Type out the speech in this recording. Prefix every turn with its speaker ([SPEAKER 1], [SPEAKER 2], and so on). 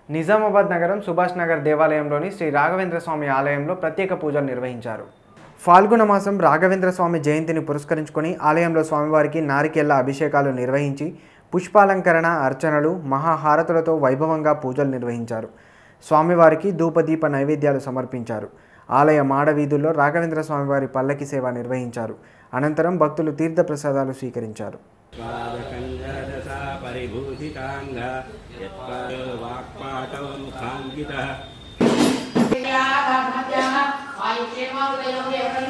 [SPEAKER 1] నిజామాబాద్ నగరం సుభాష్ నగర్ దేవాలయంలోని శ్రీ రాఘవేంద్ర స్వామి ఆలయంలో ప్రత్యేక పూజలు నిర్వహించారు ఫాల్గుణ మాసం రాఘవేంద్ర స్వామి జయంతిని పురస్కరించుకొని ఆలయంలో స్వామివారికి నారికేళ్ల అభిషేకాలు నిర్వహించి పుష్పాలంకరణ అర్చనలు మహాహారతులతో వైభవంగా పూజలు నిర్వహించారు స్వామివారికి ధూపదీప నైవేద్యాలు సమర్పించారు ఆలయ మాడవీధుల్లో రాఘవేంద్ర స్వామివారి పల్లకి సేవ నిర్వహించారు అనంతరం భక్తులు తీర్థప్రసాదాలు స్వీకరించారు
[SPEAKER 2] पादकञ्जरदशा परिभूषिताङ्ग यत्पादो वाक्पाटौ मुखाङ्कितः
[SPEAKER 3] Yeah, I'm